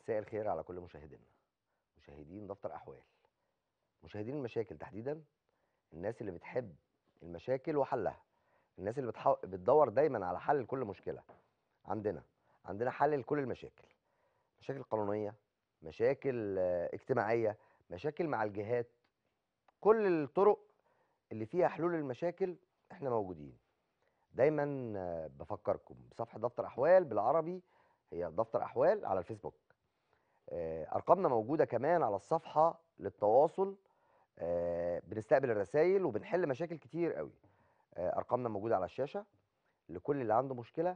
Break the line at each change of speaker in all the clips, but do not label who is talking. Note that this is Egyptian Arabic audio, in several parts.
مساء الخير على كل مشاهدينا مشاهدين دفتر احوال مشاهدين المشاكل تحديدا الناس اللي بتحب المشاكل وحلها الناس اللي بتحو... بتدور دايما على حل لكل مشكله عندنا عندنا حل لكل المشاكل مشاكل قانونيه مشاكل آه، اجتماعيه مشاكل مع الجهات كل الطرق اللي فيها حلول المشاكل احنا موجودين دايما آه، بفكركم بصفحه دفتر احوال بالعربي هي دفتر احوال على الفيسبوك آه، ارقامنا موجوده كمان على الصفحه للتواصل آه، بنستقبل الرسائل وبنحل مشاكل كتير قوي آه، ارقامنا موجوده على الشاشه لكل اللي عنده مشكله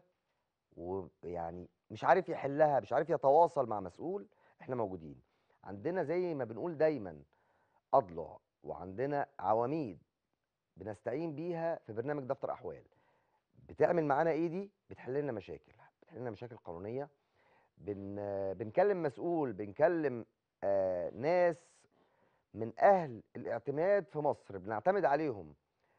ويعني مش عارف يحلها مش عارف يتواصل مع مسؤول احنا موجودين عندنا زي ما بنقول دايما اضلع وعندنا عواميد بنستعين بيها في برنامج دفتر احوال بتعمل معانا ايه دي بتحل لنا مشاكل بتحل لنا مشاكل قانونيه بن بنكلم مسؤول بنكلم آه ناس من اهل الاعتماد في مصر بنعتمد عليهم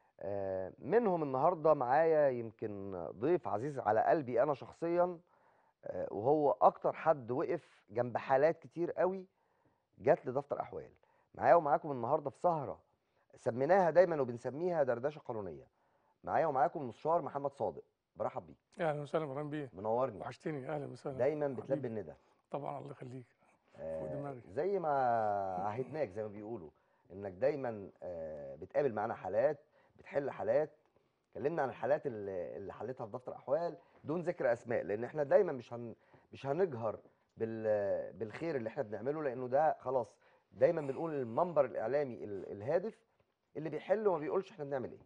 آه منهم النهارده معايا يمكن ضيف عزيز على قلبي انا شخصيا آه وهو اكتر حد وقف جنب حالات كتير قوي جات لدفتر احوال معايا ومعاكم النهارده في سهره سميناها دايما وبنسميها دردشه قانونيه معايا ومعاكم المستشار محمد صادق برحب بيك
اهلا وسهلا ابراهيم بيه
منورني
وحشتني اهلا وسهلا
دايما بتلبي
حبيبي.
الندى
طبعا الله يخليك فوق
آه،
دماغي.
زي ما عهدناك زي ما بيقولوا انك دايما آه، بتقابل معانا حالات بتحل حالات كلمنا عن الحالات اللي اللي حلتها في دفتر احوال دون ذكر اسماء لان احنا دايما مش هن مش هنجهر بال بالخير اللي احنا بنعمله لانه ده خلاص دايما بنقول المنبر الاعلامي ال- الهادف اللي بيحل وما بيقولش احنا بنعمل ايه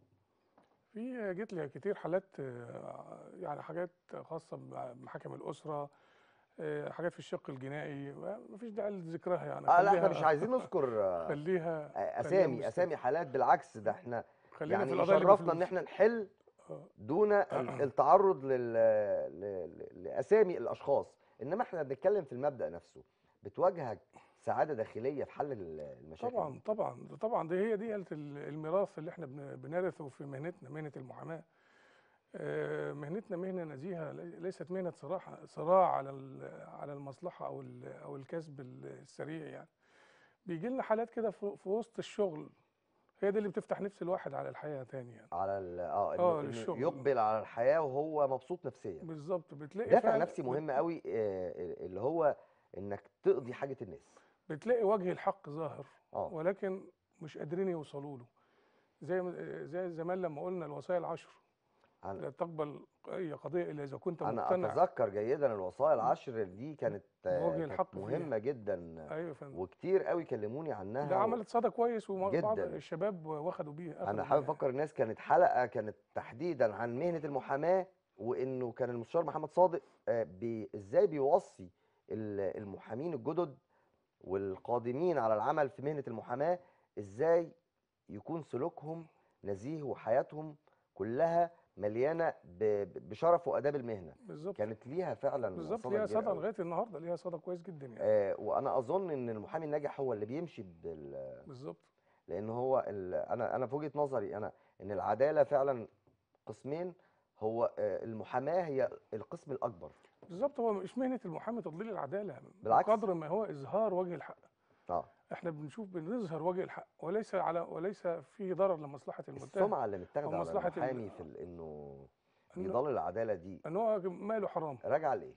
في جت لي كتير حالات آه، يعني حاجات خاصه بمحاكم الاسره آه، حاجات في الشق الجنائي مفيش داعي لذكرها يعني
اه لا احنا
خليها-
مش عايزين نذكر آه،
خليها خليها
اسامي
مست-
اسامي حالات بالعكس ده احنا
خلينا
يعني
في القضايا اللي
يشرفنا ان
بفلوس.
احنا نحل
آه.
دون ال- التعرض لل... ل- ل- لاسامي الاشخاص انما احنا بنتكلم في المبدا نفسه بتواجهك سعاده داخليه في حل ال- المشاكل
طبعا
دي؟
طبعا طبعا دي هي دي ال- الميراث اللي احنا بن- بنرثه في مهنتنا مهنه المحاماه آه، مهنتنا مهنه نزيهه لي- ليست مهنه صراحه صراع على ال- على المصلحه او ال- او الكسب السريع يعني بيجي لنا حالات كده في في وسط الشغل هي دي اللي بتفتح نفس الواحد على الحياه تاني يعني
على ال... اه إنه-
آه،
إنه
للشغل.
يقبل على الحياه وهو مبسوط نفسيا
بالظبط بتلاقي
دافع
فعلا-
نفسي مهم قوي آه، اللي هو انك تقضي حاجه الناس
بتلاقي وجه الحق ظاهر
اه
ولكن مش قادرين يوصلوا له زي ما- زي زمان لما قلنا الوصايا العشر
أنا-
لا تقبل اي قضيه الا اذا كنت
انا
مقتنع
اتذكر جيدا الوصايا العشر دي كانت آه،
بوجه
كانت
الحق فيها.
مهمه جدا
ايوه يا فندم
وكتير قوي كلموني عنها
ده
و-
عملت صدى كويس وبعض
جداً.
الشباب واخدوا بيه
انا
أخدوا
حابب
بيها.
افكر الناس كانت حلقه كانت تحديدا عن مهنه المحاماه وانه كان المستشار محمد صادق آه، بي ازاي بيوصي ال- المحامين الجدد والقادمين على العمل في مهنه المحاماه ازاي يكون سلوكهم نزيه وحياتهم كلها مليانه ب- ب- بشرف واداب المهنه
بالظبط
كانت ليها فعلا
بالظبط
صدى
ليها
كبير
صدى
قوي.
لغايه النهارده ليها صدى كويس جدا يعني
آه، وانا اظن ان المحامي الناجح هو اللي بيمشي بال
بالظبط
لان هو ال... انا انا في وجهه نظري انا ان العداله فعلا قسمين هو آه، المحاماه هي القسم الاكبر
بالظبط هو مش مهنه المحامي تضليل العداله
بالعكس.
بقدر ما هو اظهار وجه الحق
اه
احنا بنشوف بنظهر وجه الحق وليس على وليس فيه ضرر لمصلحه المتهم
السمعه اللي متاخده على
ومصلحة ال-
المحامي في ال- انه
إنه-
بيضل العداله دي
ان هو ماله حرام
راجعه لايه؟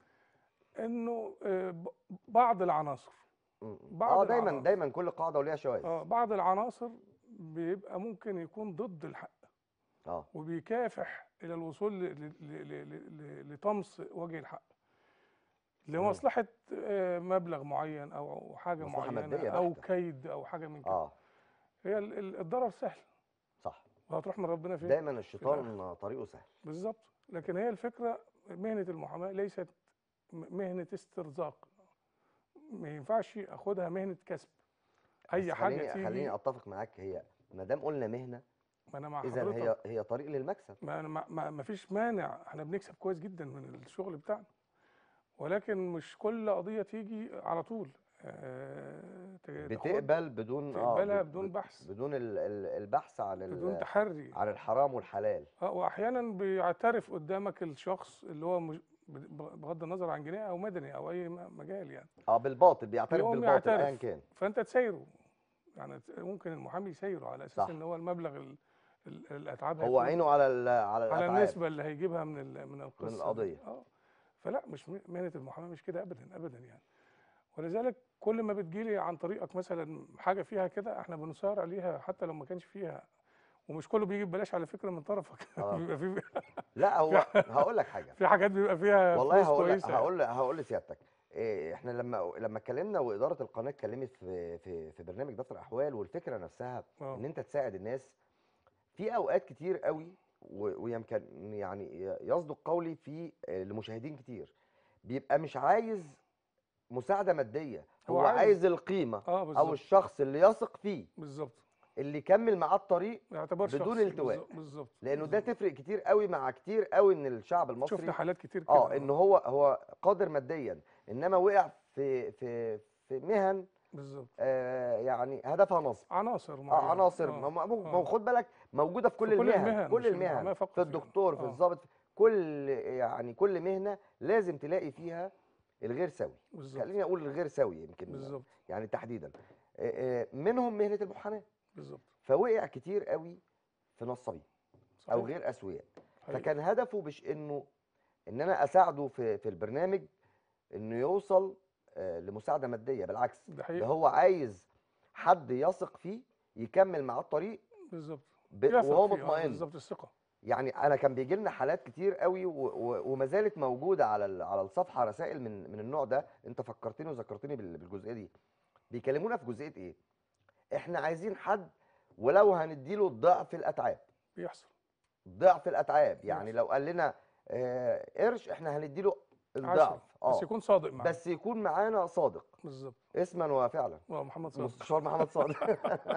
انه آه، ب- بعض العناصر
م- م.
بعض
اه دايما
العناصر.
دايما كل قاعده وليها شواذ
اه بعض العناصر بيبقى ممكن يكون ضد الحق
اه
وبيكافح الى الوصول ل- ل- ل- ل- ل- لطمس وجه الحق
مم.
لمصلحه آه، مبلغ معين او حاجه
مصلحة
معينه
مادية
او
بحتة.
كيد او حاجه من كده
اه
هي ال- ال- الضرر سهل
صح
وهتروح من ربنا فين
دايما الشيطان طريقه سهل
بالظبط لكن هي الفكره مهنه المحاماه ليست م- مهنه استرزاق ما ينفعش اخدها مهنه كسب
بس
اي حاجه
خليني
تيجي
خليني اتفق معاك هي ما دام قلنا مهنه
ما انا مع
اذا
حضرتك
هي هي طريق للمكسب
ما أنا ما, ما, ما فيش مانع احنا بنكسب كويس جدا من الشغل بتاعنا ولكن مش كل قضيه تيجي على طول آه، ت- تاخد-
بتقبل بدون اه
تقبلها
ب-
بدون
ب-
بحث.
بدون ال- ال- البحث عن ال-
بدون تحري
عن الحرام والحلال
اه واحيانا بيعترف قدامك الشخص اللي هو مش ب- بغض النظر عن جنائي او مدني او اي م- مجال يعني
اه بالباطل بيعترف
يقوم
بالباطل
يعترف.
ايا كان
فانت تسايره يعني ت- ممكن المحامي يسايره على اساس
صح.
ان هو المبلغ ال- ال- الاتعاب
هو
هيكون
عينه على ال- على
على
الأتعاب.
النسبه اللي هيجيبها من ال- من القصه دي.
القضية.
اه فلا مش م- مهنه المحاماه مش كده ابدا ابدا يعني ولذلك كل ما بتجيلي عن طريقك مثلا حاجه فيها كده احنا بنصارع ليها حتى لو ما كانش فيها ومش كله بيجي ببلاش على فكره من طرفك
آه.
بيبقى في
لا هو هقول لك حاجه
في حاجات بيبقى فيها
والله
فلوس
هقول لك
كويسه
هقول هقول لسيادتك إيه، احنا لما لما اتكلمنا واداره القناه اتكلمت في في في برنامج دفتر احوال والفكره نفسها
آه.
ان انت تساعد الناس في اوقات كتير قوي و- ويمكن يعني يصدق قولي في آه، لمشاهدين كتير بيبقى مش عايز مساعده ماديه
هو
هو
عايز-
عايز القيمه
اه
او
بالظبط
الشخص اللي يثق فيه
بالظبط
اللي يكمل معاه الطريق
يعتبر
بدون
شخصي.
التواء.
بالظبط- بالظبط
لانه ده
بالظبط.
تفرق كتير قوي مع كتير قوي من الشعب المصري
شفنا حالات كتير كده
اه ان هو هو قادر ماديا انما وقع في في في مهن
بالظبط
آه يعني هدفها نصب
عناصر
اه
معينه
عناصر
آه.
ما ما- ما
آه.
هو خد بالك موجوده في كل
في كل
المهن
المهن،
كل
مش المحاماة
المهن
فقط
في
يعني.
الدكتور في
آه.
الضابط في كل يعني كل مهنه لازم تلاقي فيها الغير سوي
بالظبط
خليني اقول الغير سوي يمكن
بالظبط
يعني تحديدا آه، آه، منهم مهنه المحاماه
بالظبط
فوقع كتير قوي في نصابين او
صحيح.
غير اسوياء
حقيقي.
فكان هدفه مش انه ان انا اساعده في في البرنامج انه يوصل آه، لمساعده ماديه بالعكس
ده
ده
حقيقي
هو عايز حد يثق فيه يكمل معاه الطريق
بالظبط
ب-
يثق
وهو
فيه، آه،
مطمئن
بالظبط الثقه
يعني انا كان بيجي لنا حالات كتير قوي و- و- وما زالت موجوده على ال- على الصفحه رسائل من من النوع ده انت فكرتني وذكرتني بال- بالجزئيه دي بيكلمونا في جزئيه ايه احنا عايزين حد ولو هنديله ضعف الاتعاب
بيحصل
ضعف الاتعاب يعني
يحصل.
لو قال لنا آه، قرش احنا هنديله
عشرة.
الضعف
بس
اه
يكون صادق معاه
بس يكون معانا صادق
بالظبط
اسما وفعلا
اه محمد صادق
مستشار محمد صادق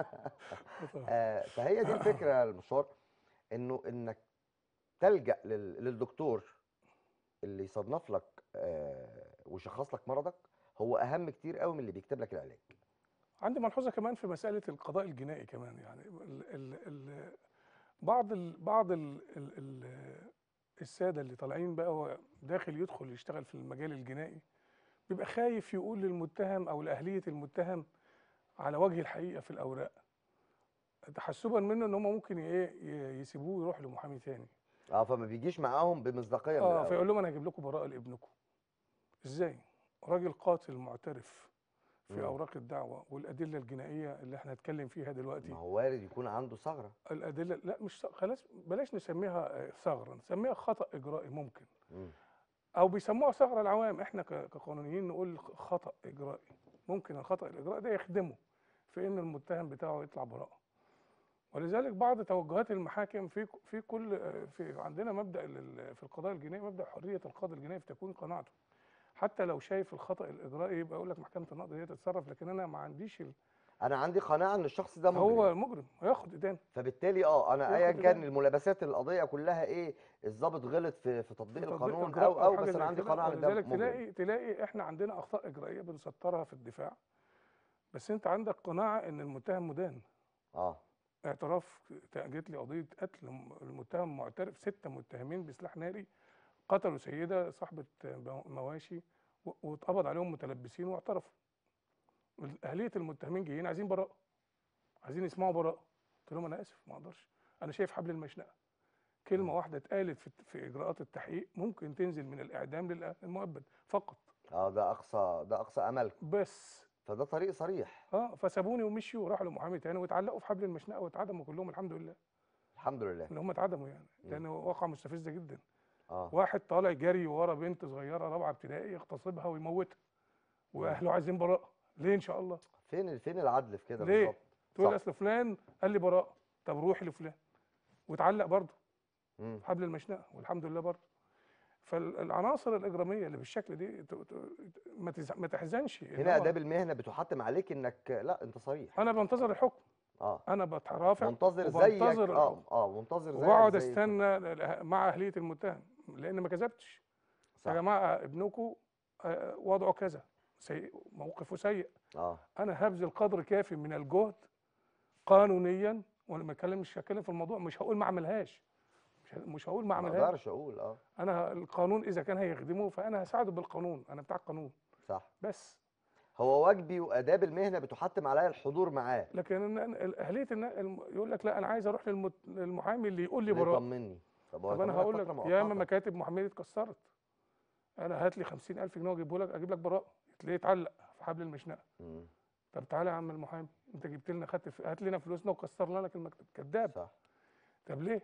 طبعاً.
آه، فهي دي الفكره يا المستشار انه انك تلجا لل- للدكتور اللي يصنف لك آه، ويشخص لك مرضك هو اهم كتير قوي من اللي بيكتب لك العلاج
عندي ملحوظه كمان في مساله القضاء الجنائي كمان يعني ال ال ال بعض ال بعض ال ال ال الساده اللي طالعين بقى هو داخل يدخل يشتغل في المجال الجنائي بيبقى خايف يقول للمتهم او لاهليه المتهم على وجه الحقيقه في الاوراق تحسبا منه ان هم ممكن ايه ي- يسيبوه ويروح لمحامي تاني
اه فما بيجيش معاهم بمصداقيه من
اه
الأول.
فيقول لهم انا هجيب لكم براءه لابنكم ازاي راجل قاتل معترف في
مم.
اوراق الدعوه والادله الجنائيه اللي احنا هنتكلم فيها دلوقتي
ما هو وارد يكون عنده ثغره
الادله لا مش ث- خلاص بلاش نسميها آه، ثغره نسميها خطا اجرائي ممكن
مم.
او بيسموها ثغره العوام احنا ك- كقانونيين نقول خ- خطا اجرائي ممكن الخطا الاجرائي ده يخدمه في ان المتهم بتاعه يطلع براءه ولذلك بعض توجهات المحاكم في ك- في كل آه، في عندنا مبدا لل- في القضاء الجنائي مبدا حريه القاضي الجنائي في تكوين قناعته حتى لو شايف الخطا الاجرائي يبقى يقول لك محكمه النقض هي تتصرف لكن انا ما عنديش ال...
انا عندي قناعه ان الشخص ده مجرم
هو مجرم هياخد ادانه
فبالتالي اه انا
ياخد
ايا كان
إدانة.
الملابسات القضيه كلها ايه الضابط غلط في في تطبيق
تطبيق
القانون
إجراء
او او
حاجة
بس
زي
انا عندي
كده،
قناعه ان ده
ولذلك
مجرم
تلاقي تلاقي احنا عندنا اخطاء اجرائيه بنسطرها في الدفاع بس انت عندك قناعه ان المتهم مدان
اه
اعتراف جت لي قضيه قتل م- المتهم معترف ستة متهمين بسلاح ناري قتلوا سيده صاحبه مو- مواشي و- واتقبض عليهم متلبسين واعترفوا اهليه المتهمين جايين عايزين براءه عايزين يسمعوا براءه قلت لهم انا اسف ما اقدرش انا شايف حبل المشنقه كلمه واحده اتقالت في, في اجراءات التحقيق ممكن تنزل من الاعدام للمؤبد فقط
اه ده اقصى ده اقصى املكم
بس
فده طريق صريح
اه فسابوني ومشيوا وراحوا لمحامي تاني واتعلقوا في حبل المشنقه واتعدموا كلهم الحمد لله
الحمد لله
ان هم اتعدموا يعني
مم.
لان واقعه مستفزه جدا
اه
واحد طالع جري ورا بنت صغيره رابعه ابتدائي يغتصبها ويموتها واهله عايزين براءه ليه ان شاء الله
فين فين العدل في كده
ليه؟
بالظبط
تقول
صح.
اصل فلان قال لي براءه طب روحي لفلان واتعلق برضه
مم.
في حبل المشنقه والحمد لله برضه فالعناصر الاجراميه اللي بالشكل دي ت- ت- ما تز- ما تحزنش إن
هنا
هو-
اداب المهنه بتحتم عليك انك لا انت صريح
انا بنتظر الحكم
اه
انا بترافع
منتظر زيك
وبنتظر
اه
الحكم.
اه منتظر زيك
واقعد
زي
استنى الأه- مع اهليه المتهم لان ما كذبتش
صح
يا جماعه ابنكم آه، وضعه كذا سيء موقفه سيء
اه
انا هبذل قدر كافي من الجهد قانونيا وانا ما اتكلم مش هتكلم في الموضوع مش هقول ما اعملهاش مش ه- مش هقول ما
ما
اعملهاش
اقدرش اقول اه
انا القانون اذا كان هيخدمه فانا هساعده بالقانون انا بتاع القانون
صح
بس
هو واجبي واداب المهنه بتحتم عليا الحضور معاه
لكن أنا- أنا- اهليه الن- الم- يقول لك لا انا عايز اروح للمت- للمحامي اللي يقول لي
اللي
براءه
يطمني طب هو
طب انا
يطمنك
هقول
فترة
لك ياما
مؤقتة.
مكاتب محاميه اتكسرت انا هات لي 50000 جنيه واجيبه لك اجيب لك براءه تلاقيه اتعلق في حبل المشنقه
مم.
طب تعالى يا عم المحامي انت جبت لنا خدت ف- هات لنا فلوسنا وكسرنا لك المكتب كذاب
صح
طب ليه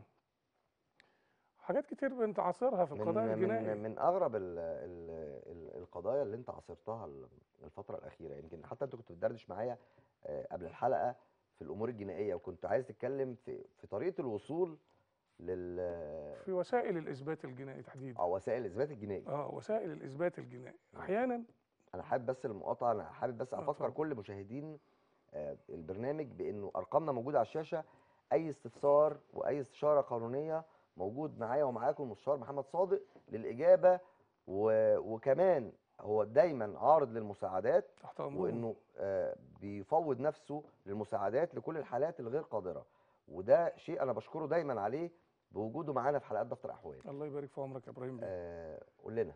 حاجات كتير بنتعاصرها في
من
القضاء الجنائي
من من اغرب ال ال ال القضايا اللي انت عاصرتها ال- الفتره الاخيره يمكن حتى انت كنت بتدردش معايا آه، قبل الحلقه في الامور الجنائيه وكنت عايز تتكلم في في طريقه الوصول لل
في وسائل الاثبات الجنائي تحديدا
او وسائل الاثبات الجنائي
اه وسائل الاثبات الجنائي احيانا
انا حابب بس المقاطعه انا حابب بس
آه،
افكر
اتفضل.
كل مشاهدين آه، البرنامج بانه ارقامنا موجوده على الشاشه اي استفسار واي استشاره قانونيه موجود معايا ومعاكم المستشار محمد صادق للاجابه و... وكمان هو دايما عارض للمساعدات
تحت امره
وانه آه، بيفوض نفسه للمساعدات لكل الحالات الغير قادره وده شيء انا بشكره دايما عليه بوجوده معانا في حلقات دفتر احوال
الله يبارك في عمرك يا ابراهيم بيه.
آه، قول لنا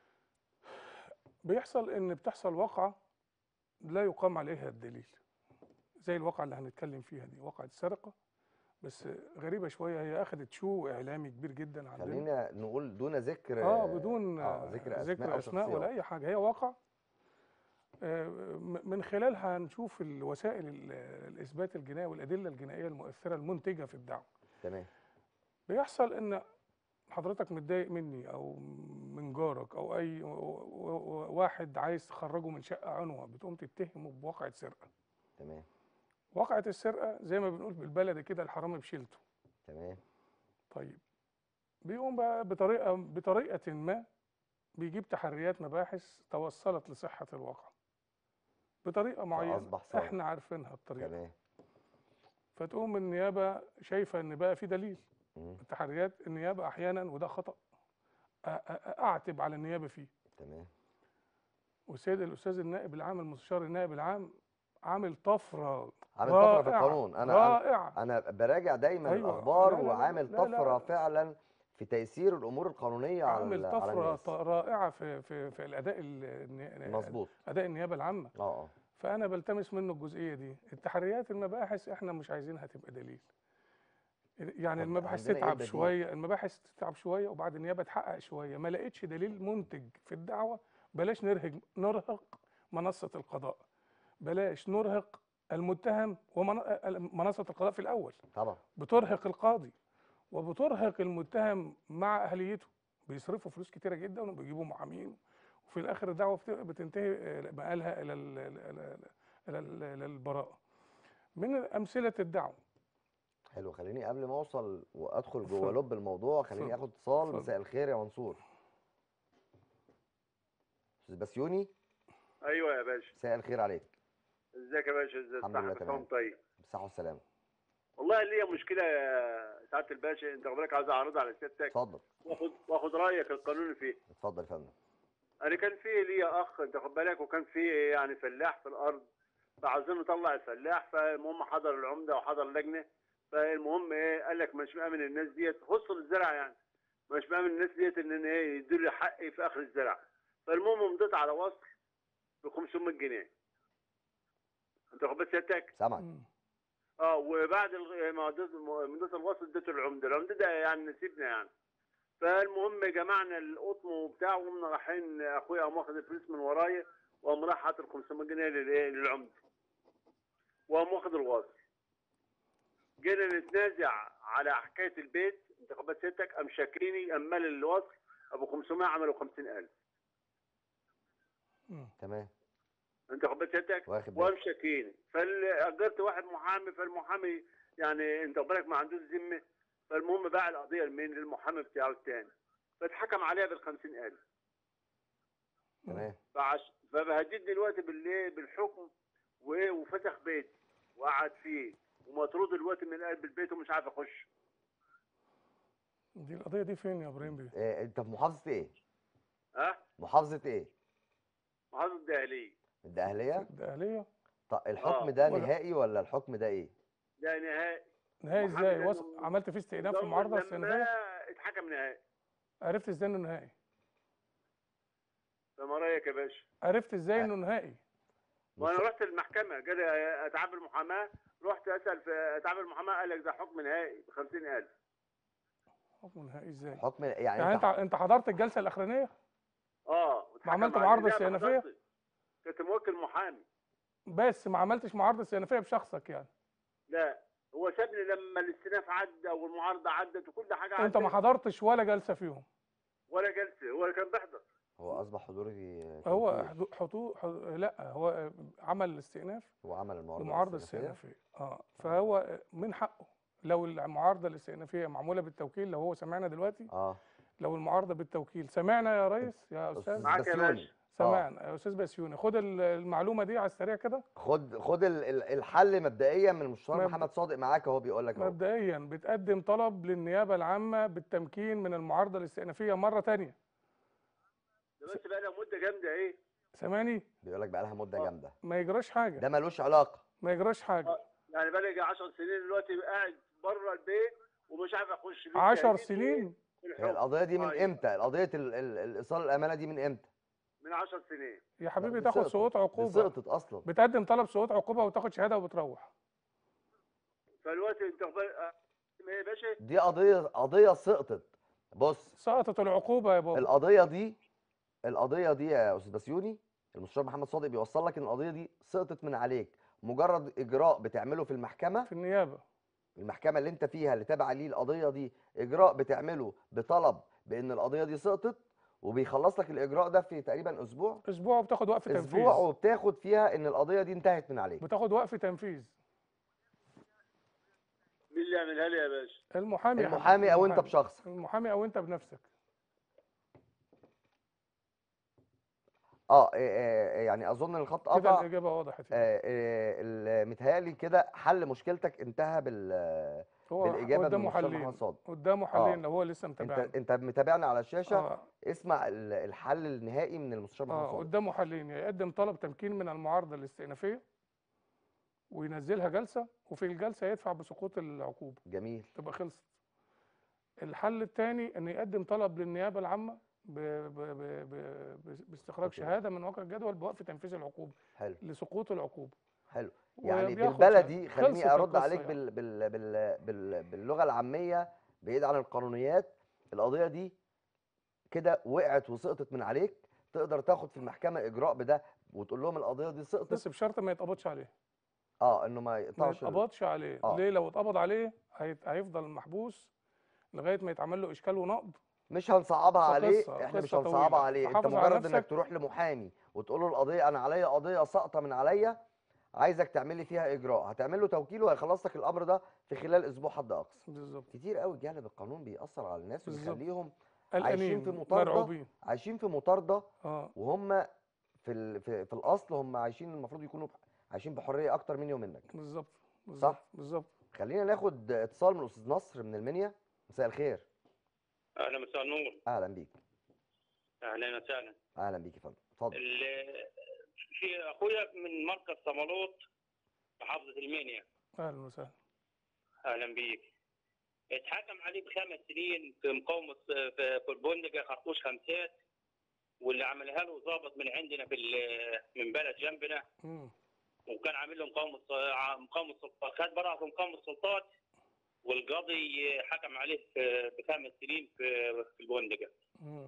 بيحصل ان بتحصل واقعه لا يقام عليها الدليل زي الواقعه اللي هنتكلم فيها دي واقعه سرقه بس غريبه شويه هي اخذت شو اعلامي كبير جدا عندنا
خلينا نقول دون ذكر
اه بدون
آه، ذكر اسماء,
ذكر
أو
اسماء ولا
شخصيات.
اي حاجه هي واقع آه، م- من خلالها هنشوف الوسائل ال- الاثبات الجنائي والادله الجنائيه المؤثره المنتجه في الدعوه
تمام
بيحصل ان حضرتك متضايق مني او من جارك او اي و- و- و- واحد عايز تخرجه من شقه عنوه بتقوم تتهمه بواقعه سرقه
تمام
واقعه السرقه زي ما بنقول بالبلدي كده الحرامي بشيلته
تمام
طيب بيقوم بقى بطريقه بطريقه ما بيجيب تحريات مباحث توصلت لصحه الواقع بطريقه معينه
فأصبح صادق.
احنا عارفينها الطريقه
تمام
فتقوم النيابه شايفه ان بقى في دليل
مم.
التحريات النيابه احيانا وده خطا أ- أ- اعتب على النيابه فيه
تمام
والسيد الاستاذ النائب العام المستشار النائب العام عامل طفره
عامل طفره في
رائعة،
القانون انا انا
رائعه
انا براجع دايما
أيوة.
الاخبار
لا، لا، لا،
وعامل
لا، لا.
طفره فعلا في تيسير الامور القانونيه على
عامل
ال- على
طفره
الناس
ط- رائعه في في في الاداء ال-
مظبوط
اداء النيابه العامه
اه اه
فانا بلتمس منه الجزئيه دي التحريات المباحث احنا مش عايزينها تبقى دليل يعني
طب
المباحث
عندنا إيه
تتعب
البديل؟
شويه المباحث تتعب شويه وبعد النيابه تحقق شويه ما لقيتش دليل منتج في الدعوه بلاش نرهق نرهق منصه القضاء بلاش نرهق المتهم ومنصه القضاء في الاول
طبعا
بترهق القاضي وبترهق المتهم مع اهليته بيصرفوا فلوس كتيره جدا وبيجيبوا محامين وفي الاخر الدعوه بت- بتنتهي آه، مآلها الى ال- ال- ال- الى ال- الى البراءه من امثله الدعوه
حلو خليني قبل ما اوصل وادخل جوه
اتفضل.
لب الموضوع خليني
اتفضل.
اخد اتصال
اتفضل.
مساء الخير يا منصور استاذ بسيوني
ايوه يا باشا
مساء الخير عليك
ازيك يا باشا ازي
الحمد لله
الصحة
تمام.
بتاعهم طيب
بالصحه والسلامه
والله ليا مشكله يا سعاده الباشا انت خد بالك عايز اعرضها على سيادتك
اتفضل
واخد واخد رايك القانوني فيه
اتفضل يا فندم
انا كان في ليا اخ انت خد بالك وكان في يعني فلاح في الارض فعاوزين نطلع الفلاح فالمهم حضر العمده وحضر لجنه فالمهم ايه قال لك مش مامن الناس ديت خص الزرع يعني مش مامن الناس ديت ان ايه يدوا لي حقي في اخر الزرع فالمهم مضيت على وصل ب 500 جنيه انت خد بالك سيادتك
سامعك
مم.
اه وبعد الغ- ما اديت مدة الوسط اديته العمده، العمده ده يعني نسيبنا يعني. فالمهم جمعنا القطن وبتاع وقمنا رايحين اخويا قام واخد الفلوس من ورايا وقام راح حاطط 500 جنيه للايه للعمده. وقام واخد الوصل. جينا نتنازع على حكايه البيت انت خد بالك سيادتك قام شاكيني قام مال الوصل ابو 500 عملوا 50000
مم.
تمام
انت خد بالك سيادتك
واخد بالك
وقام شاكيني فاجرت واحد محامي فالمحامي يعني انت خد بالك ما عندوش ذمه فالمهم باع القضيه لمين للمحامي بتاعه الثاني فاتحكم عليها بال 50000
تمام
فعش فبهدد دلوقتي بالايه بالحكم وايه وفتح بيت وقعد فيه ومطرود دلوقتي من قلب البيت ومش عارف اخش
دي القضيه دي فين يا ابراهيم بيه
إيه انت في محافظه ايه
ها
محافظه ايه
محافظه الدهليه
الدقهليه
الدقهلية
طب الحكم
آه،
ده
ولا-
نهائي ولا الحكم ده ايه
ده نهائي
نهائي
محمد
ازاي
لأنه
وص... عملت فيه استئناف في
ضمن
المعارضه
لما
الاستئنافيه
اتحكم نهائي
عرفت ازاي انه نهائي
فما رايك يا باشا
عرفت ازاي انه نهائي
وانا
مش-
رحت المحكمه قال لي اتعاب المحاماه رحت اسال في اتعاب المحاماه قال لك ده حكم نهائي ب 50000
حكم نهائي ازاي
حكم يعني,
يعني انت
انت
انت حضرت الجلسه الاخرانيه
اه واتحكم
عملت
عليه.
معارضة
لا، ما
استئنافية؟
حضرتش. كنت موكل محامي
بس ما عملتش معارضه استئنافيه بشخصك يعني
لا هو سابني لما الاستئناف عدى والمعارضه عدت وكل حاجه عدت
انت ما حضرتش ولا جلسه فيهم
ولا جلسه هو اللي كان بيحضر
هو اصبح حضوري
هو
كتير.
حضو- حضور حضور لا هو عمل الاستئناف
هو عمل المعارضه
المعارضه
الاستئنافية.
الاستئنافيه اه فهو من حقه لو المعارضه الاستئنافيه معموله بالتوكيل لو هو سمعنا دلوقتي
اه
لو المعارضه بالتوكيل سمعنا يا ريس يا استاذ
أستاذ
معاك يا
بسيوني.
باشا.
سمعنا يا استاذ بسيوني خد ال- المعلومه دي على السريع كده
خد خد ال- ال- الحل مبدئيا من المستشار
مبدأ-
محمد صادق معاك اهو بيقول لك اهو
مبدئيا بتقدم طلب للنيابه العامه بالتمكين من المعارضه الاستئنافيه مره تانية
ده بس بقى لها مده جامده ايه
سامعني
بيقول لك بقى لها مده
آه.
جامده
ما يجراش حاجه
ده ملوش علاقه
ما يجراش حاجه
آه. يعني بقى لي 10 سنين دلوقتي قاعد بره البيت ومش عارف اخش بيت
10
تهديد
سنين
في
هي
الحكم.
القضيه دي من
أيوة.
امتى القضيه ال- ال- الايصال الامانه دي من امتى
من 10 سنين
يا حبيبي
دي
تاخد
سقطت.
سقوط
دي
عقوبه
سقطت اصلا
بتقدم طلب سقوط عقوبه وتاخد شهاده وبتروح
فالوقت انت قبل- آه، ايه يا باشا
دي قضيه قضيه سقطت بص
سقطت العقوبه يا بابا
القضيه دي القضيه دي يا استاذ بسيوني المستشار محمد صادق بيوصل لك ان القضيه دي سقطت من عليك مجرد اجراء بتعمله في المحكمه
في النيابه
المحكمه اللي انت فيها اللي تابعه ليه القضيه دي اجراء بتعمله بطلب بان القضيه دي سقطت وبيخلص لك الاجراء ده في تقريبا اسبوع
اسبوع وبتاخد وقف تنفيذ
اسبوع وبتاخد فيها ان القضيه دي انتهت من عليك
بتاخد وقف تنفيذ
مين اللي يعملها لي يا باشا
المحامي يا حبيبي،
المحامي او انت
المحامي.
بشخصك
المحامي او انت بنفسك
اه إيه إيه يعني اظن الخط
كده
قطع
الاجابه وضحت يعني.
آه، آه، ال- متهيألي كده حل مشكلتك انتهى بال
هو
بالاجابه من
قدامه
المستشار
حلين
محمد صادق
قدامه حلين لو هو لسه متابعنا
انت انت متابعنا على الشاشه
اه
اسمع ال- الحل النهائي من المستشار محمد
اه
صادق
قدامه حلين يا يقدم طلب تمكين من المعارضه الاستئنافيه وينزلها جلسه وفي الجلسه يدفع بسقوط العقوبه
جميل
تبقى خلصت الحل الثاني ان يقدم طلب للنيابه العامه ب... ب... ب... ب... ب- باستخراج
أوكي.
شهاده من واقع الجدول بوقف تنفيذ العقوبه
حلو
لسقوط العقوبه
حلو يعني
وبياخد
بالبلدي
شهادة.
خليني
خلصت
ارد
القصة
عليك
يعني.
بال بال بال بال باللغه العاميه بعيد عن القانونيات القضيه دي كده وقعت وسقطت من عليك تقدر تاخد في المحكمه اجراء بده وتقول لهم القضيه دي سقطت
بس بشرط ما يتقبضش عليه
اه انه ما
ما
يقطعش ال-
يتقبضش عليه
آه.
ليه لو اتقبض عليه هيت... هيفضل محبوس لغايه ما يتعمل له اشكال ونقض
مش هنصعبها عليه
فقصة-
احنا مش
قصة
هنصعبها
طويلة.
عليه انت
فحافظ على
مجرد انك
نفسك.
تروح لمحامي وتقول له القضيه انا عليا قضيه ساقطه من عليا عايزك تعمل لي فيها اجراء هتعمل له توكيل وهيخلص لك الامر ده في خلال اسبوع حد اقصى
بالظبط
كتير قوي الجهل بالقانون بيأثر على الناس
بالظبط.
وبيخليهم عايشين
قلقانين
في مطاردة
مرعوبين
عايشين في مطارده
اه
وهم في ال... في, في الاصل هم عايشين المفروض يكونوا عايشين بحريه اكتر مني ومنك
بالظبط بالظبط بالظبط
خلينا ناخد اتصال من الاستاذ نصر من المنيا مساء الخير
اهلا مساء النور
اهلا بيك
اهلا وسهلا
اهلا بيك يا فندم اتفضل
ال- في اخويا من مركز صمالوط محافظه المنيا
اهلا وسهلا
اهلا بيك اتحكم عليه بخمس سنين في مقاومه في في البندقه خرطوش خمسات واللي عملها له ضابط من عندنا في ال- من بلد جنبنا
مم.
وكان عامل له مقاومه مقاومه سلطات خد براءه في مقاومه سلطات والقاضي حكم عليه في- بخمس سنين في في البندقه
مم.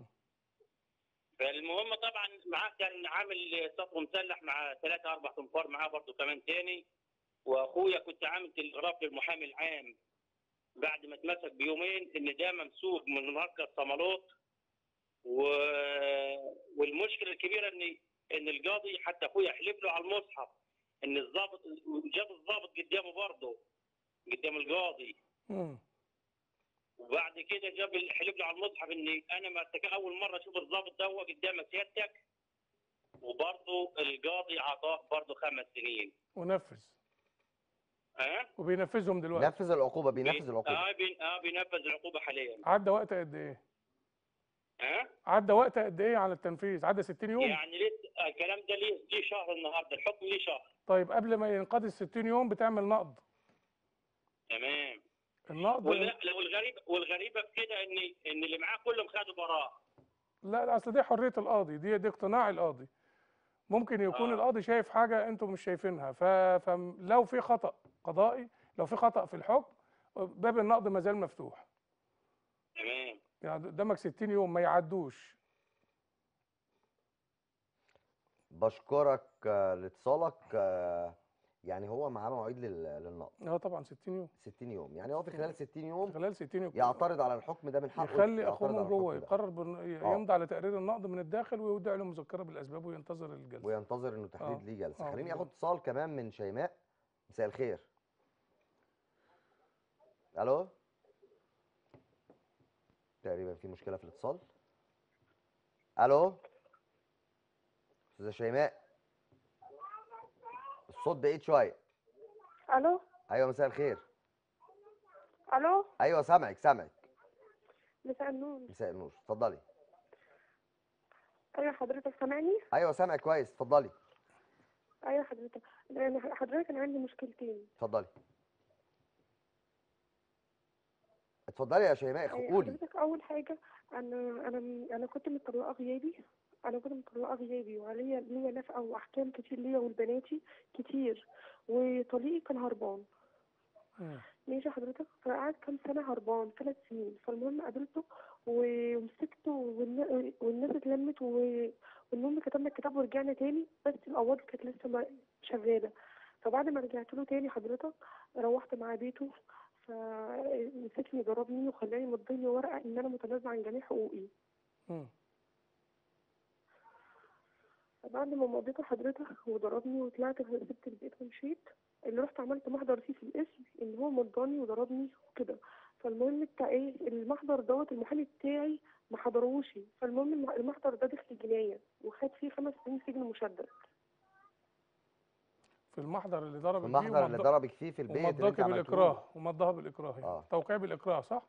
فالمهم طبعا معاه كان عامل سطو مسلح مع ثلاثة أربع تنفار معاه برضه كمان تاني وأخويا كنت عامل تلغراف للمحامي العام بعد ما اتمسك بيومين إن ده ممسوك من مركز صمالوط و... والمشكلة الكبيرة إن إن القاضي حتى أخويا حلف له على المصحف إن الضابط جاب الضابط قدامه برضه قدام القاضي
مم.
وبعد كده جاب حلف له على المصحف اني انا ما أتك- اول مره اشوف الضابط ده هو قدام سيادتك وبرضه القاضي اعطاه برضه خمس سنين
ونفذ
ها
وبينفذهم دلوقتي
نفذ العقوبه بينفذ العقوبه
اه, بين... آه بينفذ العقوبه حاليا
عدى وقت قد ايه
ها
عدى وقت قد ايه على التنفيذ عدى 60 يوم
يعني لسه آه، الكلام ده ليه ليه شهر النهارده الحكم ليه شهر
طيب قبل ما ينقضي ال 60 يوم بتعمل نقض
تمام
النقد
ولا والغريبه والغريبه في كده ان ان اللي معاه كلهم خدوا براءه
لا لا، اصل دي حريه القاضي دي دي اقتناع القاضي ممكن يكون
آه.
القاضي شايف حاجه انتم مش شايفينها ف- فلو في خطا قضائي لو في خطا في الحكم باب النقد ما زال مفتوح
تمام
يعني قدامك 60 يوم ما يعدوش
بشكرك آه، لاتصالك آه، يعني هو معاه مواعيد لل- للنقد
اه طبعا 60 يوم
60 يوم يعني هو في خلال 60 يوم
خلال 60 يوم
يعترض على الحكم ده من حقه
يخلي اخوه
يعترض
من
على
جوه
الحكم ده.
يقرر بن- ي-
آه.
يمضي على تقرير النقد من الداخل ويودع له مذكره بالاسباب وينتظر الجلسه
وينتظر انه تحديد
آه.
ليه جلسه
آه،
خليني
بالظبط.
اخد اتصال كمان من شيماء مساء الخير الو تقريبا في مشكله في الاتصال الو استاذه شيماء الصوت بعيد شويه
الو
ايوه مساء الخير
الو
ايوه سامعك سامعك
مساء النور
مساء النور اتفضلي
ايوه حضرتك سامعني
ايوه سامعك كويس اتفضلي
ايوه حضرتك انا حضرتك انا عندي مشكلتين
اتفضلي اتفضلي يا شيماء
أيوة
قولي
حضرتك اول حاجه انا انا انا كنت مطلقه غيابي انا كنت مطلقه غيابي وعليا ليا نفقه واحكام كتير ليا ولبناتي كتير وطليقي كان هربان
مم.
ماشي حضرتك فقعد كام سنة هربان ثلاث سنين فالمهم قابلته و- ومسكته والن- والناس اتلمت و- والمهم كتبنا الكتاب ورجعنا تاني بس القواضي كانت لسه ما- شغالة فبعد ما رجعت له تاني حضرتك روحت مع بيته فمسكني ضربني وخلاني مضيني ورقة إن أنا متنازلة عن جميع حقوقي
مم.
بعد ما مضيته حضرتك وضربني وطلعت سبت البيت ومشيت اللي رحت عملت محضر فيه في الاسم ان هو مضاني وضربني وكده فالمهم بتاع ايه المحضر دوت المحامي بتاعي ما حضروش فالمهم الم- المحضر ده دخل جناية وخد فيه خمس سنين سجن مشدد
في المحضر اللي ضرب
المحضر اللي ضربك فيه في البيت اللي انت
ومضاكي
عملتيه
بالاكراه ومضاها بالاكراه يعني.
آه.
توقيع بالاكراه صح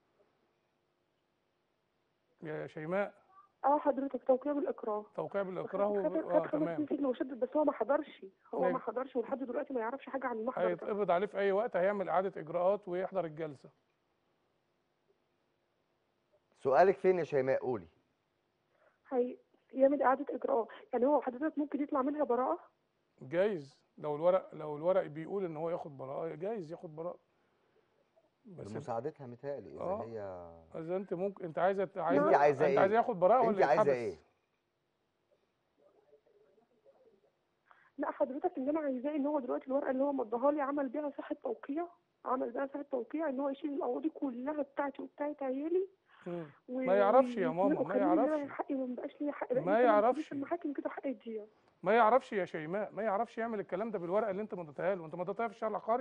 يا شيماء
اه حضرتك توقيع بالاكراه
توقيع بالاكراه
خد
وب...
خد
اه
خد خمس
تمام
سنين سجن مشدد بس هو ما حضرش هو
أيوة.
ما حضرش ولحد دلوقتي ما يعرفش حاجة عن المحضر ده
هيتقبض عليه في اي وقت هيعمل اعاده اجراءات ويحضر الجلسه
سؤالك فين يا شيماء قولي
هي يعمل إعادة إجراء يعني هو حضرتك ممكن يطلع منها براءة
جايز لو الورق لو الورق بيقول ان هو ياخد براءه جايز ياخد براءه بس
بمساعدتها متهيألي اذا
آه.
هي
اذا انت ممكن انت عايزه عايزه
انت عايزة
انت
إيه؟
عايزه ياخد براءه
انت
ولا
عايزه
يتحبس
ايه
لا حضرتك اللي انا عايزاه ان هو دلوقتي الورقه اللي هو مضاها لي عمل بيها صحه توقيع عمل بيها صحه توقيع ان هو يشيل القواضي كلها بتاعتي وبتاعت عيالي
مم.
و...
ما يعرفش يا ماما، ما
وخليني إن أنا
يعرفش.
حقي ما بقاش ليا حق
ما
لأن كمان
يعرفش.
في المحاكم كده حق يضيع
ما يعرفش يا شيماء ما يعرفش يعمل الكلام ده بالورقه اللي انت مضيتها له انت مضيتها في الشهر العقاري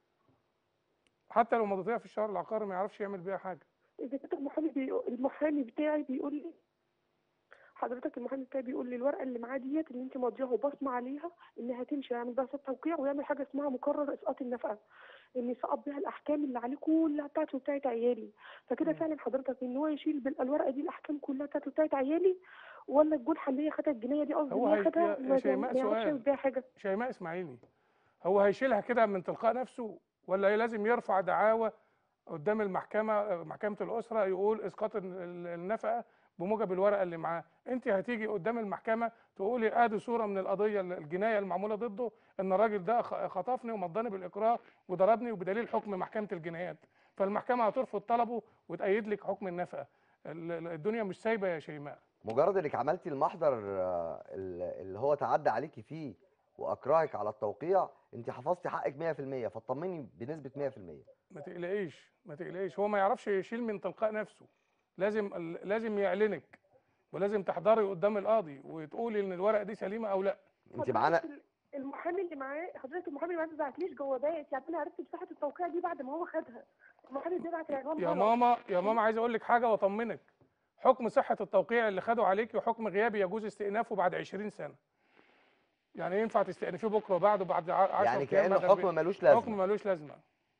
حتى لو مضيتها في الشهر العقاري ما يعرفش يعمل بيها حاجه
اذا كنت المحامي بي... المحامي بتاعي بيقول لي حضرتك المحامي بتاعي بيقول لي الورقه اللي معاه ديت اللي انت ماضياها وبصمه عليها انها تمشي يعمل بها صوت توقيع ويعمل حاجه اسمها مقرر اسقاط النفقه ان يسقط بيها الاحكام اللي عليه كلها بتاعتي وبتاعت عيالي فكده
مم.
فعلا حضرتك ان هو يشيل بالورقه دي الاحكام كلها بتاعتي وبتاعت عيالي ولا الجنحه اللي هي خدها الجنايه دي قصدي
هو
اللي
هي-
هي خدها
يا- يا
ما
شيماء
ما يعرفش
سؤال.
يعمل بيها حاجه
شيماء اسماعيلي هو هيشيلها كده من تلقاء نفسه ولا هي لازم يرفع دعاوى قدام المحكمه محكمه الاسره يقول اسقاط ال- ال- النفقه بموجب الورقه اللي معاه انت هتيجي قدام المحكمه تقولي ادي صوره من القضيه ال- الجنايه المعموله ضده ان الراجل ده خ- خطفني ومضاني بالاكراه وضربني وبدليل حكم محكمه الجنايات فالمحكمه هترفض طلبه وتأيد لك حكم النفقه ال- ال- الدنيا مش سايبه يا شيماء
مجرد انك عملتي المحضر آه، ال- اللي هو تعدى عليكي فيه واكرهك على التوقيع انت حفظتي حقك 100% فاطمني بنسبه 100%
ما تقلقيش ما تقلقيش هو ما يعرفش يشيل من تلقاء نفسه لازم ال- لازم يعلنك ولازم تحضري قدام القاضي وتقولي ان الورقه دي سليمه او لا
انت معانا
حضرتك ال- المحامي اللي معاه حضرتك المحامي اللي معاه ما بعتليش جوابات يعني انا عرفت بصحه التوقيع دي بعد ما هو خدها المحامي بيبعت العنوان
يا
غلط.
ماما يا ماما عايز اقول لك حاجه واطمنك حكم صحه التوقيع اللي خده عليكي وحكم غيابي يجوز استئنافه بعد 20 سنه يعني ينفع تستأنفيه بكره وبعده بعد 10
يعني كانه حكم ملوش
حكم
لازمه
ملوش لازمه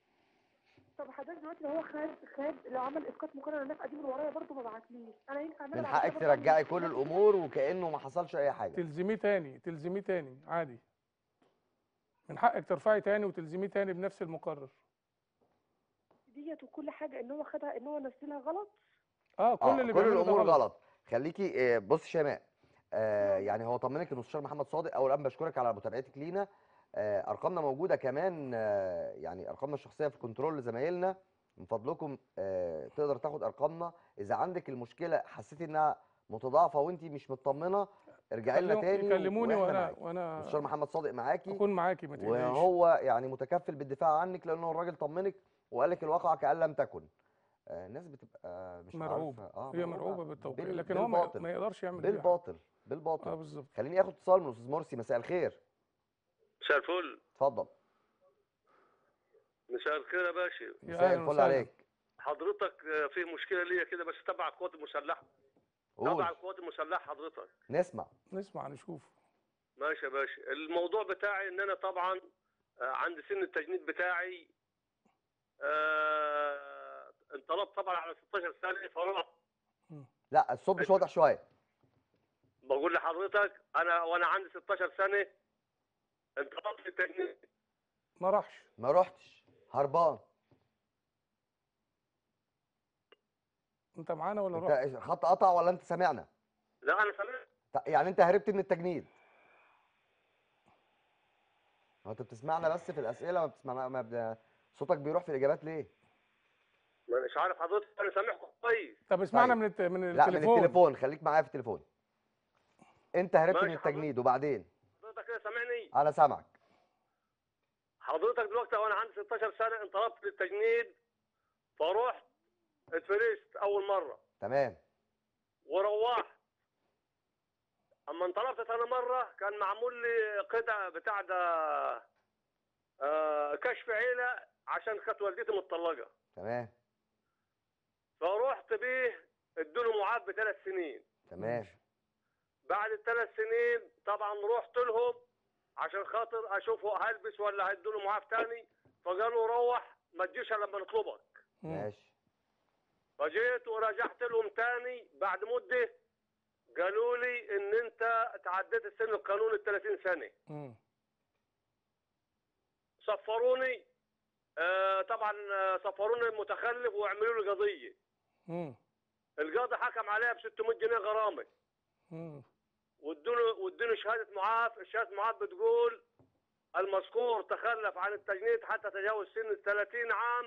طب حضرتك دلوقتي لو هو خد خد لو عمل اسقاط مقرر النفقه دي من ورايا برضه ما بعتليش انا ينفع إن أنا
من
بعد كده
حقك
برضه أعمل
ترجعي
إسقاط
كل
نفقة؟
الامور وكانه ما حصلش اي حاجه
تلزميه تاني تلزميه تاني عادي من حقك ترفعي تاني وتلزميه تاني بنفس المقرر
ديت وكل حاجه ان هو خدها ان هو نزلها غلط
اه كل
اه
اللي
كل
بيعمله ده
الامور
غلط
غلط خليكي آه، بص شيماء آه يعني هو طمنك المستشار محمد صادق اولا بشكرك على متابعتك لينا آه ارقامنا موجوده كمان آه يعني ارقامنا الشخصيه في كنترول لزمايلنا من فضلكم آه تقدر تاخد ارقامنا اذا عندك المشكله حسيتي انها متضاعفه وانت مش مطمنه ارجعي لنا
يكلم-
تاني
يكلموني
واحنا
وانا
معاكي
وانا
المستشار محمد صادق معاكي
اكون معاكي ما تقلقيش
وهو يعني متكفل بالدفاع عنك لانه الراجل طمنك وقال لك الواقع كأن لم تكن آه، الناس بتبقى مش
مرعوبه
عارفه اه
هي مرعوبه بالتوقيع
بال-
لكن هو ما
بالباطل
ما يقدرش يعمل بيها حاجة.
بالباطل
اه
بالباطل
بالظبط
خليني اخد اتصال من الاستاذ مرسي مساء الخير
مساء الفل
اتفضل
مساء الخير يا باشا
يا
مساء
أهلاً
الفل
وسهلاً.
عليك
حضرتك آه، في مشكله ليا كده بس تبع القوات المسلحه تبع
قول
القوات المسلحه حضرتك
نسمع
نسمع نشوف
ماشي يا باشا الموضوع بتاعي ان انا طبعا آه، عند سن التجنيد بتاعي آه، انطلبت طبعا على 16 سنه فرحت
لا الصوت مش واضح شويه
بقول لحضرتك انا وانا عندي 16 سنه انطلبت للتجنيد
ما راحش
ما رحتش هربان
انت معانا ولا رحت
انت الخط قطع ولا انت سامعنا
لا انا سمعت
ط- يعني انت هربت من التجنيد هو انت بتسمعنا بس في الاسئله ما بتسمعنا ما ب... صوتك بيروح في الاجابات ليه
ما مش عارف حضرتك انا سامعكم كويس
طب اسمعنا
طيب.
من الت... من
لا من
التليفون
التليفون خليك معايا في التليفون انت هربت
ماشي
من
حضرتك.
التجنيد وبعدين
حضرتك كده سامعني
انا سامعك
حضرتك دلوقتي وانا عندي 16 سنه انطلبت للتجنيد فرحت اتفرست اول مره
تمام
وروحت اما انطلبت ثاني مره كان معمول لي قطع بتاع ده آه كشف عيله عشان كانت والدتي متطلقه
تمام
فرحت بيه ادوني معاد بثلاث سنين
تمام
بعد الثلاث سنين طبعا رحت لهم عشان خاطر اشوفه هلبس ولا هيدوني معاد تاني فقالوا روح ما تجيش الا لما نطلبك
مم.
ماشي
فجيت ورجعت لهم تاني بعد مده قالوا لي ان انت تعديت السن القانوني ال 30 سنه
مم.
صفروني آه طبعا آه، صفروني متخلف وعملوا لي قضيه
مم.
القاضي حكم عليها ب 600 جنيه غرامه
مم.
وادوني وادوني شهاده معاف شهاده معاف بتقول المذكور تخلف عن التجنيد حتى تجاوز سن ال 30 عام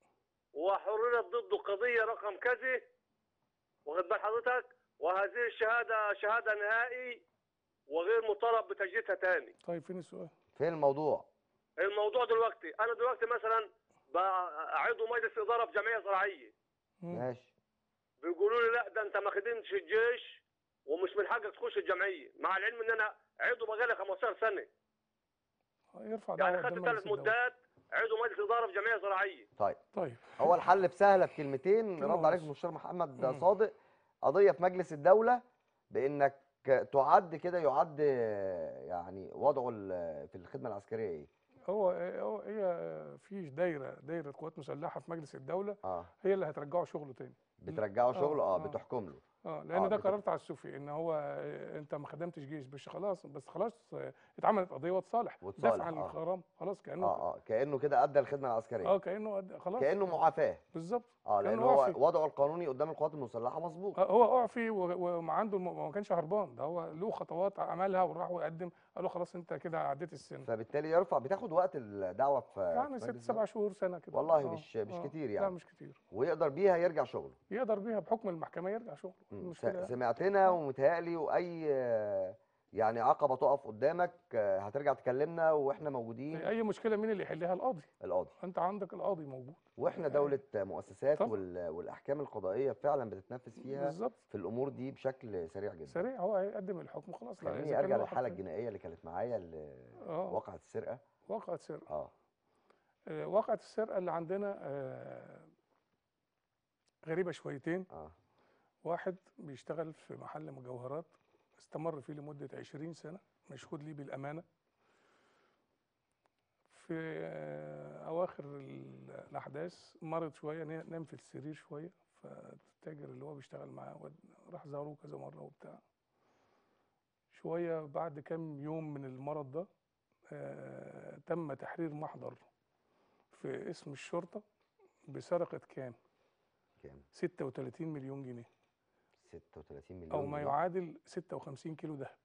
وحررت ضده قضيه رقم كذا واخد بال حضرتك وهذه الشهاده شهاده نهائي وغير مطالب بتجديدها تاني
طيب فين السؤال
فين الموضوع
الموضوع دلوقتي انا دلوقتي مثلا بقى عضو مجلس اداره في جمعيه زراعيه
مم.
ماشي
بيقولوا لي لا ده انت ما خدمتش الجيش ومش من حقك تخش الجمعيه مع العلم ان انا عضو بقالي 15 سنه
يرفع دعوه
يعني خدت
قدام
ثلاث
مجلس الدولة.
مدات عضو مجلس اداره في جمعيه زراعيه
طيب
طيب
هو الحل بسهله بكلمتين
كلمة
رد عليك
ونص.
المستشار محمد
مم.
صادق قضيه في مجلس الدوله بانك تعد كده يعد يعني وضعه ال- في الخدمه العسكريه ايه
هو هو هي في دايره دايره قوات مسلحه في مجلس الدوله
اه
هي اللي هترجعه شغله تاني
بترجعه
آه،
شغل اه
آه.
بتحكم له
اه لان
آه،
ده
بت-
قرار تعسفي ان هو آه، انت ما خدمتش جيش بس خلاص بس خلاص آه، اتعملت قضيه واتصالح
واتصالح،
دفع عن
آه.
الغرام خلاص كانه
اه اه كانه كده ادى الخدمه العسكريه
اه كانه قد- خلاص
كانه معافاه
بالظبط
اه لان
كأنه
هو
أعفي.
وضعه القانوني قدام القوات المسلحه مظبوط
آه، هو اعفي و- وما عنده الم- ما كانش هربان ده هو له خطوات عملها وراح وقدم قال له خلاص انت كده عديت السن
فبالتالي يرفع بتاخد وقت الدعوه في
يعني
في
ست
مجلس
سبع
الدولة؟
شهور سنه كده
والله
آه،
مش- مش
آه،
كتير
لا
يعني.
مش كتير
ويقدر بيها يرجع شغله
يقدر بيها بحكم المحكمه يرجع شغله
مم.
المشكله
س- سمعتنا ومتهيألي واي آه، يعني عقبه تقف قدامك آه، هترجع تكلمنا واحنا موجودين
اي مشكله مين اللي يحلها القاضي
القاضي
انت عندك القاضي موجود
واحنا دوله مؤسسات
طبعا.
وال- والاحكام القضائيه فعلا بتتنفذ فيها
بالظبط
في الامور دي بشكل سريع جدا
سريع هو هيقدم الحكم خلاص لا، إذا
خليني
كان
ارجع
له حق
للحاله
تاني.
الجنائيه اللي كانت معايا اللي
اه
وقعت السرقه
وقعت سرقه
اه
آه، وقعت السرقه اللي عندنا آه، غريبه شويتين
اه
واحد بيشتغل في محل مجوهرات استمر فيه لمدة 20 سنة مشهود ليه بالأمانة في آه، أواخر ال- الأحداث مرض شوية نا- نام في السرير شوية فالتاجر اللي هو بيشتغل معاه ود- راح زاروه كذا مرة وبتاع شوية بعد كام يوم من المرض ده آه، تم تحرير محضر في اسم الشرطة بسرقه كام
كام
36 مليون جنيه
36 مليون
او ما
جنيه.
يعادل 56 كيلو ذهب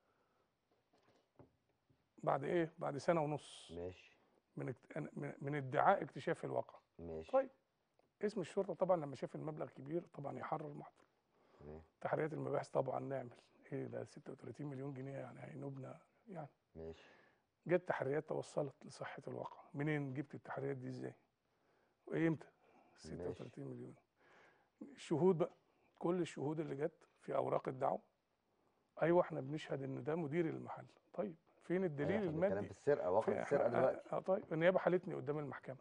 بعد ايه بعد سنه ونص
ماشي
من اكت- من- من ادعاء اكتشاف الواقع
ماشي
طيب اسم الشرطه طبعا لما شاف المبلغ كبير طبعا يحرر محضر
تمام
تحريات المباحث طبعا نعمل ايه ده 36 مليون جنيه يعني هينوبنا يعني
ماشي
جت تحريات توصلت لصحه الواقع منين جبت التحريات دي ازاي وامتى 36 مليون الشهود بقى كل الشهود اللي جت في اوراق الدعوه ايوه احنا بنشهد ان ده مدير المحل طيب فين الدليل
إحنا بنتكلم
المادي
في السرقه واقع
في-
السرقه
إحنا-
دلوقتي
اه طيب النيابه حالتني قدام المحكمه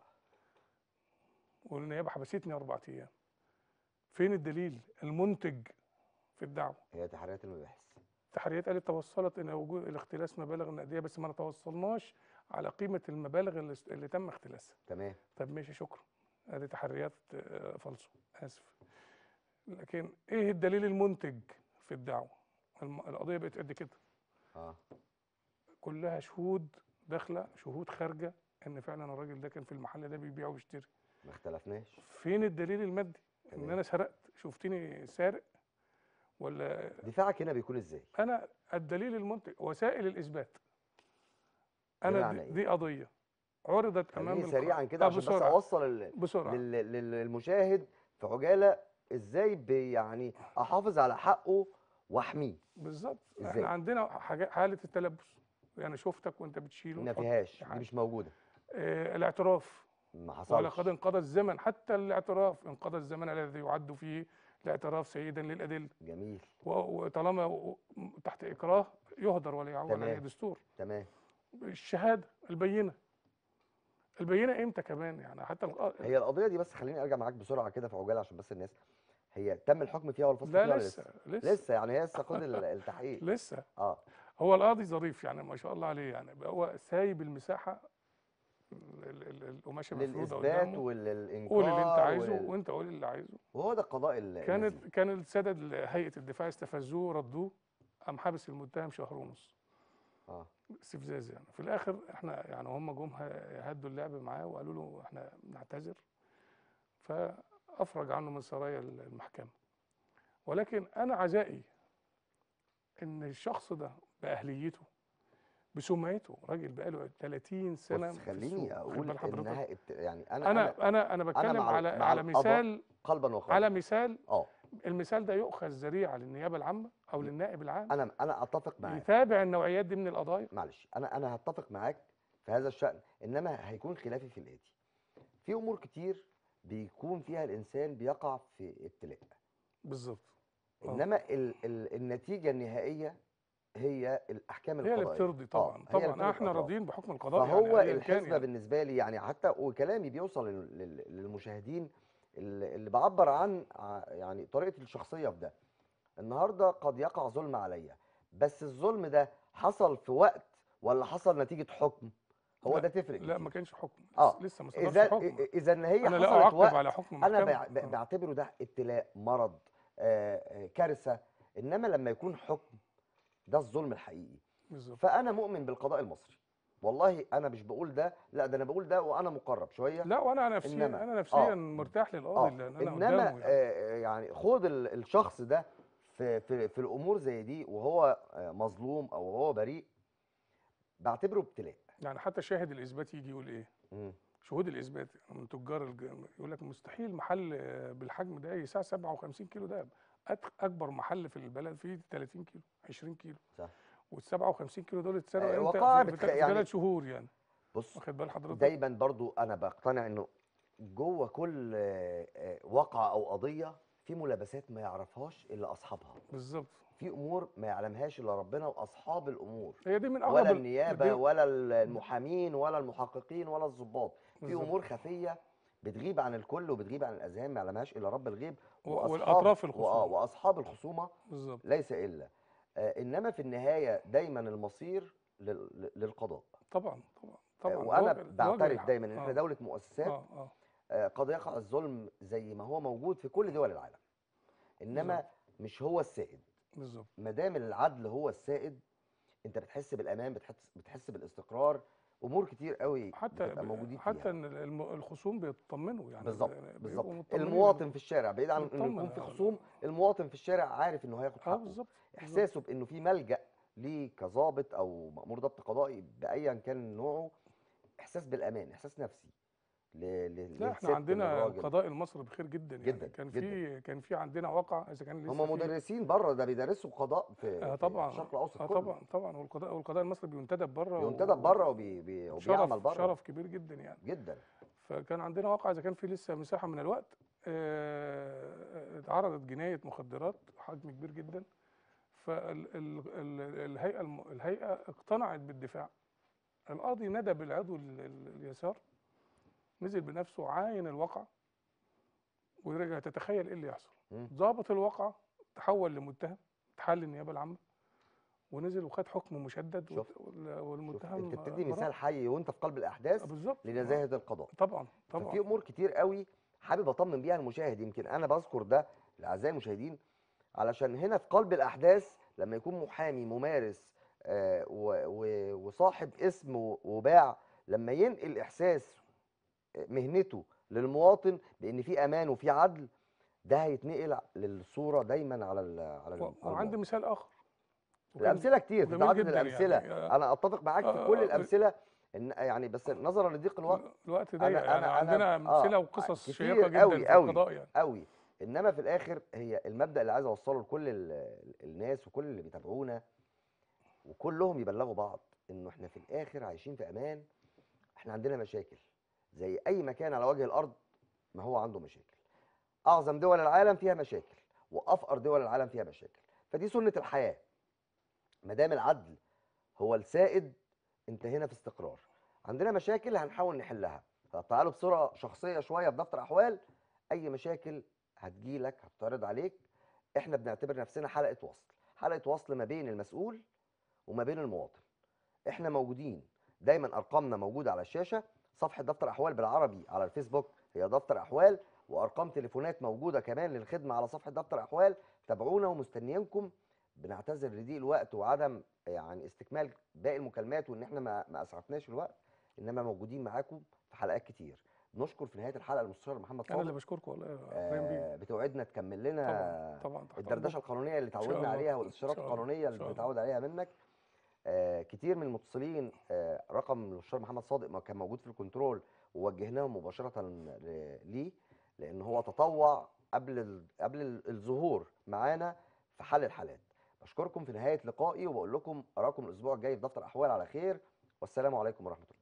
والنيابه حبستني اربع ايام فين الدليل المنتج في الدعوه
هي تحريات المباحث
التحريات قالت توصلت الى وجود الاختلاس مبالغ نقديه بس ما توصلناش على قيمه المبالغ اللي, اللي تم اختلاسها
تمام
طب ماشي شكرا ادي تحريات آه، فالصو اسف لكن ايه الدليل المنتج في الدعوه الم- القضيه بقت قد كده
اه
كلها شهود داخله شهود خارجه ان فعلا الراجل ده كان في المحل ده بيبيع ويشتري
ما اختلفناش
فين الدليل المادي ان
تمام.
انا سرقت شفتني سارق ولا
دفاعك هنا بيكون ازاي
انا الدليل المنتج وسائل الاثبات انا
بمعنى
دي,
إيه؟
دي قضيه عرضت امام
خليني
الق-
سريعا كده
آه،
عشان بس
بسرعة.
اوصل ال-
بسرعه
لل- لل- للمشاهد في عجاله ازاي بي يعني احافظ على حقه واحميه
بالظبط
إزاي؟
احنا عندنا حاجات حاله التلبس يعني شفتك وانت بتشيله
ما
وتحط
فيهاش
في
دي
حاجة.
مش موجوده
آه الاعتراف
ما
ولقد
حصلش
انقضى الزمن حتى الاعتراف انقضى الزمن الذي يعد فيه الاعتراف سيدا للادله
جميل
و- وطالما و- تحت اكراه يهدر ولا يعول
تمام.
عليه دستور
تمام
الشهاده البينه البينه امتى كمان يعني حتى الق-
هي القضيه دي بس خليني ارجع معاك بسرعه كده في عجاله عشان بس الناس هي تم الحكم فيها ولا الفصل
لا
فيها ولا
لسه لسه
لسه يعني هي لسه خد ال- التحقيق
لسه
اه
هو القاضي ظريف يعني ما شاء الله عليه يعني بقى هو سايب المساحه ال- ال- ال- القماشه مفروده
للاثبات
قدامه
وللانكار
قول اللي انت عايزه
ولل-
وانت قول اللي عايزه
وهو ده القضاء ال-
كانت
النزيه.
كان الساده ال- هيئه الدفاع استفزوه ردوه قام حابس المتهم شهر ونص
اه
استفزاز يعني في الاخر احنا يعني هم جم ه- هدوا اللعب معاه وقالوا له احنا بنعتذر فافرج عنه من سرايا ال- المحكمه ولكن انا عزائي ان الشخص ده باهليته بسمعته راجل بقاله 30 سنه
بص
في
خليني
السوق. واخد
اقول
بال حضرتك؟
انها ابت... يعني انا
انا انا انا بتكلم
مع ال-
على
مع
على
القضاء
مثال
قلبا وقالبا
على مثال
اه
المثال ده يؤخذ ذريعه للنيابه العامه او للنائب العام
انا انا اتفق معاك
يتابع النوعيات دي من القضايا
معلش انا انا هتفق معاك في هذا الشأن انما هيكون خلافي في الاتي في امور كتير بيكون فيها الانسان بيقع في ابتلاء
بالظبط آه.
انما ال ال النتيجه النهائيه هي الاحكام
هي اللي
القضائيه
بترضي
آه،
طبعا
هي اللي
طبعا
بترضي
احنا
الأطراف.
راضيين بحكم القضاء
فهو
يعني أياً كان
الحسبه
يعني.
بالنسبه لي يعني حتى وكلامي بيوصل لل- لل- للمشاهدين اللي اللي بعبر عن ع- يعني طريقه الشخصيه في ده النهارده قد يقع ظلم عليا بس الظلم ده حصل في وقت ولا حصل نتيجه حكم هو
لا،
ده تفرق
لا
كتير.
ما كانش حكم
اه
لسه ما صدرش
اذا
حكم
اذا ان هي
انا لا
حصلت
اعقب
وقت
على حكم
انا
محكمة.
بع- ب- بعتبره ده ابتلاء مرض آه، آه، كارثه انما لما يكون حكم ده الظلم الحقيقي
بالظبط
فانا مؤمن بالقضاء المصري والله انا مش بقول ده لا ده انا بقول ده وانا مقرب شويه
لا وانا نفسيا
إنما-
انا نفسيا
آه.
مرتاح
اه
للقاضي لان انا
انما
قدامه يعني.
آه، يعني خد ال- الشخص ده في في في الامور زي دي وهو آه، مظلوم او هو بريء بعتبره ابتلاء
يعني حتى شاهد الاثبات يجي يقول ايه
مم.
شهود الاثبات من تجار الج... يقول لك مستحيل محل آه، بالحجم ده يساع 57 كيلو دهب أك- اكبر محل في البلد فيه 30 كيلو 20 كيلو
صح
وال 57 كيلو دول اتسرقوا
آه،
امتى
وقائع
في,
بتخ-
في, في
يعني-
ثلاث شهور يعني
بص
واخد بال حضرتك
دايما برضو انا بقتنع انه جوه كل آه، آه، واقعه او قضيه في ملابسات ما يعرفهاش الا اصحابها
بالظبط
في امور ما يعلمهاش الا ربنا واصحاب الامور
هي دي من اغلب
ولا
ال-
النيابه
دي-
ولا المحامين ولا المحققين ولا الضباط في
بالظبط.
امور خفيه بتغيب عن الكل وبتغيب عن الاذهان ما يعلمهاش الا رب الغيب
و-
وأصحاب-
والأطراف
وآه،
الخصومة.
واصحاب الخصومه
بالظبط
ليس الا آه، انما في النهايه دايما المصير لل- للقضاء
طبعا طبعا
آه،
طبعا
وانا
الواجه- الواجه
بعترف
الحق.
دايما ان احنا
آه.
دوله مؤسسات
اه اه
آه، قد يقع الظلم زي ما هو موجود في كل دول العالم انما
بالظبط.
مش هو السائد
بالظبط
ما دام العدل هو السائد انت بتحس بالامان بتحس بتحس بالاستقرار امور كتير قوي
حتى
بتبقى موجودين
حتى
فيها
ان الم- الخصوم بيطمنوا يعني
بالظبط
بيبقوا
بالظبط
مطمنين.
المواطن في الشارع بعيد عن انه
بيطمن
يكون في
على-
خصوم المواطن في الشارع عارف انه هياخد
اه
حقه
بالظبط بالظبط.
احساسه بانه في ملجا ليه كظابط او مامور ضبط قضائي بايا كان نوعه احساس بالامان احساس نفسي ل... ل...
لا احنا
للست،
عندنا
للراجل.
القضاء المصري بخير جدا يعني
جدا،
كان
جدا.
في كان في عندنا واقع اذا كان لسه
هم
في-
مدرسين بره ده بيدرسوا قضاء في
آه
في
طبعا
الشرق الاوسط
اه
كله
طبعا طبعا والقضاء والقضاء المصري بينتدب بره
بينتدب بره وبي... بي... وبيعمل
شرف
بره
شرف كبير جدا يعني
جدا
فكان عندنا واقع اذا كان في لسه مساحه من الوقت آه، اتعرضت جنايه مخدرات حجم كبير جدا فالهيئه الهيئه اقتنعت بالدفاع القاضي ندب العضو ال- ال- اليسار نزل بنفسه عاين الواقع ورجع تتخيل ايه اللي يحصل
مم.
ضابط الواقع تحول لمتهم تحل النيابه العامه ونزل وخد حكم مشدد
شفت.
وال-
شوف
والمتهم
انت بتدي
براء.
مثال حي وانت في قلب
آه،
الاحداث
بالظبط آه،
لنزاهه القضاء
طبعا
ففي
طبعا
امور كتير قوي حابب اطمن بيها المشاهد يمكن انا بذكر ده لاعزائي المشاهدين علشان هنا في قلب الاحداث لما يكون محامي ممارس آه، و- و- وصاحب اسم و- وباع لما ينقل احساس مهنته للمواطن بان في امان وفي عدل ده هيتنقل للصوره دايما على ال على ال-
و-
على
وعندي
المواطن.
مثال اخر وكان-
الامثله كتير
جميل
تتعدد
جدا
الامثله
يعني. آه،
انا اتفق معاك في
آه،
كل
آه،
الامثله ان يعني بس نظرا لضيق الوقت
الوقت
أنا-
ضيق يعني
أنا- أنا-
عندنا
آه،
امثله وقصص
كتير
شيقه جدا
قوي
في
قوي.
القضاء يعني
قوي انما في الاخر هي المبدا اللي عايز اوصله لكل ال- الناس وكل اللي بيتابعونا وكلهم يبلغوا بعض انه احنا في الاخر عايشين في امان احنا عندنا مشاكل زي اي مكان على وجه الارض ما هو عنده مشاكل اعظم دول العالم فيها مشاكل وافقر دول العالم فيها مشاكل فدي سنه الحياه ما دام العدل هو السائد انت هنا في استقرار عندنا مشاكل هنحاول نحلها طب تعالوا بصوره شخصيه شويه في دفتر احوال اي مشاكل هتجيلك هتعرض عليك احنا بنعتبر نفسنا حلقه وصل حلقه وصل ما بين المسؤول وما بين المواطن احنا موجودين دايما ارقامنا موجوده على الشاشه صفحه دفتر احوال بالعربي على الفيسبوك هي دفتر احوال وارقام تليفونات موجوده كمان للخدمه على صفحه دفتر احوال تابعونا ومستنيينكم بنعتذر لضيق الوقت وعدم يعني استكمال باقي المكالمات وان احنا ما ما اسعفناش الوقت انما موجودين معاكم في حلقات كتير نشكر في نهايه الحلقه المستشار محمد
انا اللي
صادق
بشكركم والله يا ابراهيم بيه
آه بتوعدنا تكمل لنا
طبعا طبعا تحت
الدردشه
أمركم.
القانونيه اللي
شاء
اتعودنا
الله،
عليها
إن
والاستشارات
شاء الله،
القانونيه
إن
اللي
شاء الله.
بنتعود عليها منك آه كتير من المتصلين آه رقم المستشار محمد صادق ما كان موجود في الكنترول ووجهناهم مباشره ل- ليه لان هو تطوع قبل ال- قبل ال- الظهور معانا في حل الحالات بشكركم في نهايه لقائي وبقول لكم اراكم الاسبوع الجاي في دفتر احوال على خير والسلام عليكم ورحمه الله